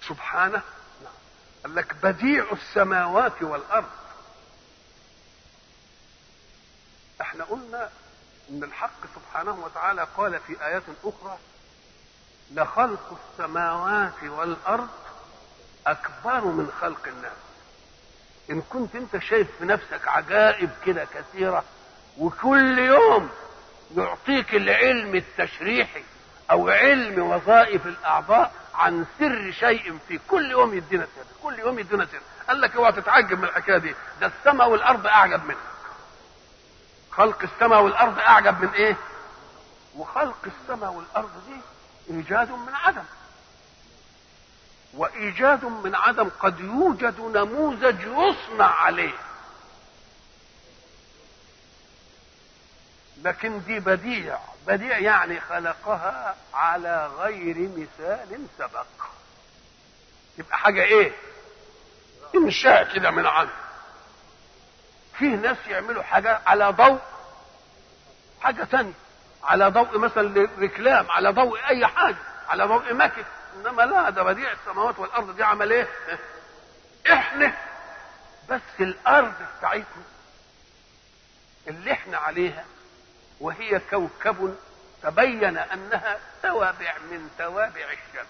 سبحانه قال لك بديع السماوات والارض احنا قلنا ان الحق سبحانه وتعالى قال في ايات اخرى لخلق السماوات والارض اكبر من خلق الناس ان كنت انت شايف في نفسك عجائب كده كثيره وكل يوم يعطيك العلم التشريحي او علم وظائف الاعضاء عن سر شيء في كل يوم يدينا سر كل يوم يدينا سر قال لك اوعى تتعجب من الحكايه دي ده السماء والارض اعجب منك خلق السماء والارض اعجب من ايه وخلق السماء والارض دي ايجاد من عدم وايجاد من عدم قد يوجد نموذج يصنع عليه لكن دي بديع بديع يعني خلقها على غير مثال سبق يبقى حاجة ايه انشاء كده من عنه فيه ناس يعملوا حاجة على ضوء حاجة تانية على ضوء مثلا ركلام على ضوء اي حاجة على ضوء مكت انما لا ده بديع السماوات والارض دي عمل ايه احنا بس الارض بتاعتنا اللي احنا عليها وهي كوكب تبين انها توابع من توابع الشمس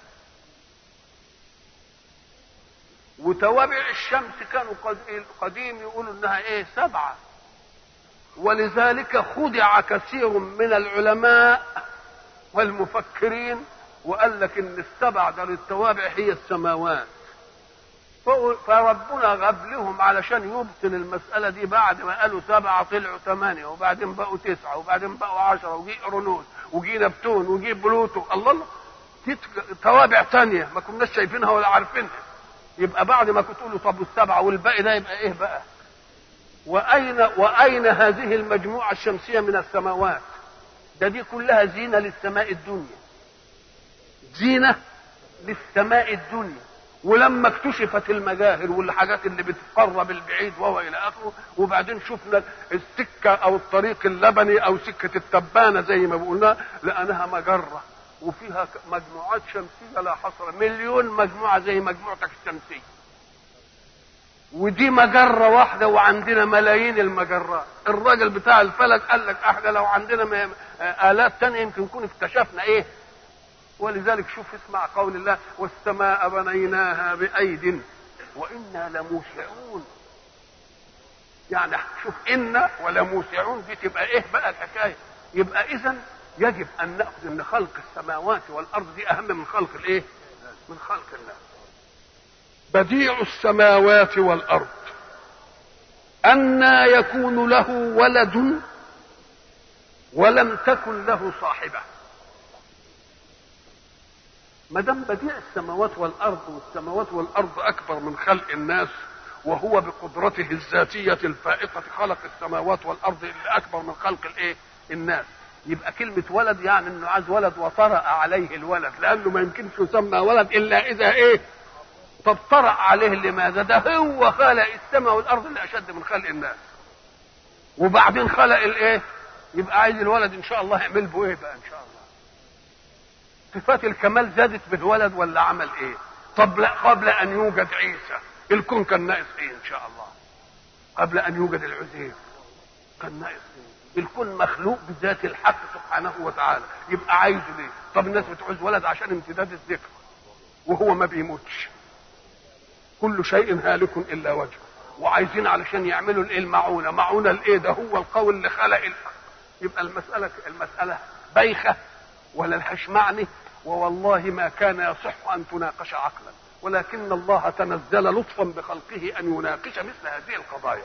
وتوابع الشمس كانوا قديم يقولوا انها ايه سبعه ولذلك خدع كثير من العلماء والمفكرين وقال لك ان السبع ده للتوابع هي السماوات فربنا غاب لهم علشان يبطل المسألة دي بعد ما قالوا سبعة طلعوا ثمانية وبعدين بقوا تسعة وبعدين بقوا عشرة وجي أرونوس وجي نبتون وجي بلوتو الله الله في توابع تانية ما كناش شايفينها ولا عارفينها يبقى بعد ما كنت تقولوا طب السبعة والباقي ده يبقى ايه بقى وأين وأين هذه المجموعة الشمسية من السماوات ده دي كلها زينة للسماء الدنيا زينة للسماء الدنيا ولما اكتشفت المجاهر والحاجات اللي بتقرب البعيد وهو الى اخره وبعدين شفنا السكه او الطريق اللبني او سكه التبانه زي ما بقولنا لانها مجره وفيها مجموعات شمسيه لا حصر مليون مجموعه زي مجموعتك الشمسيه ودي مجره واحده وعندنا ملايين المجرات الراجل بتاع الفلك قال لك احنا لو عندنا الات تانية يمكن نكون اكتشفنا ايه ولذلك شوف اسمع قول الله والسماء بنيناها بأيد وإنا لموسعون يعني شوف إنا ولموسعون دي تبقى إيه بقى الحكاية يبقى إذا يجب أن نأخذ أن خلق السماوات والأرض دي أهم من خلق الإيه؟ من خلق الله بديع السماوات والأرض أنى يكون له ولد ولم تكن له صاحبه ما دام بديع السماوات والارض والسماوات والارض اكبر من خلق الناس وهو بقدرته الذاتيه الفائقه خلق السماوات والارض اللي اكبر من خلق الايه؟ الناس يبقى كلمة ولد يعني انه عايز ولد وطرأ عليه الولد لانه ما يمكنش يسمى ولد الا اذا ايه؟ طب طرأ عليه لماذا؟ ده هو خلق السماء والارض اللي اشد من خلق الناس. وبعدين خلق الايه؟ يبقى عايز الولد ان شاء الله يعمل به ايه بقى ان شاء الله؟ صفات الكمال زادت بالولد ولا عمل ايه قبل قبل ان يوجد عيسى الكون كان ناقص ايه ان شاء الله قبل ان يوجد العزير كان ناقص ايه الكون مخلوق بذات الحق سبحانه وتعالى يبقى عايزه ليه طب الناس بتعوز ولد عشان امتداد الذكر وهو ما بيموتش كل شيء هالك الا وجهه وعايزين علشان يعملوا الايه المعونه معونه الايه ده هو القول اللي خلق الحق يبقى المساله المساله بايخه ولا لهاش معنى ووالله ما كان يصح ان تناقش عقلا ولكن الله تنزل لطفا بخلقه ان يناقش مثل هذه القضايا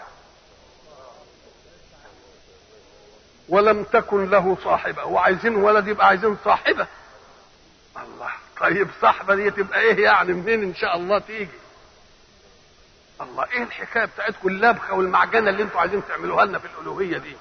ولم تكن له صاحبه وعايزين ولد يبقى عايزين صاحبه الله طيب صاحبه دي تبقى ايه يعني منين ان شاء الله تيجي الله ايه الحكايه بتاعتكم اللبخه والمعجنه اللي انتوا عايزين تعملوها لنا في الالوهيه دي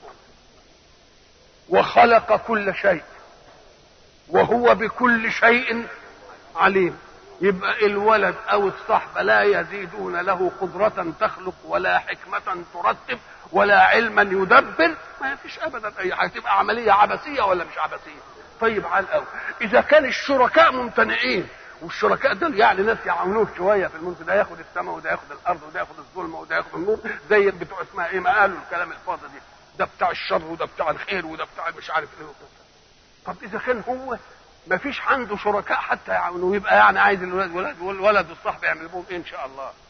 وخلق كل شيء وهو بكل شيء عليم يبقى الولد او الصحبة لا يزيدون له قدرة تخلق ولا حكمة ترتب ولا علما يدبر ما فيش ابدا اي حاجة تبقى عملية عبثية ولا مش عبثية طيب على الاول اذا كان الشركاء ممتنعين والشركاء دول يعني ناس يعاونوه شويه في الملك ده ياخد السماء وده ياخد الارض وده ياخد الظلمه وده ياخد النور زي بتوع اسمها ايه ما قالوا الكلام الفاضي دي ده بتاع الشر وده بتاع الخير وده بتاع مش عارف ايه وكده. طب اذا كان هو ما فيش عنده شركاء حتى يعاونوه يبقى يعني عايز الولاد ولاد والولد والصاحب يعمل بهم ايه ان شاء الله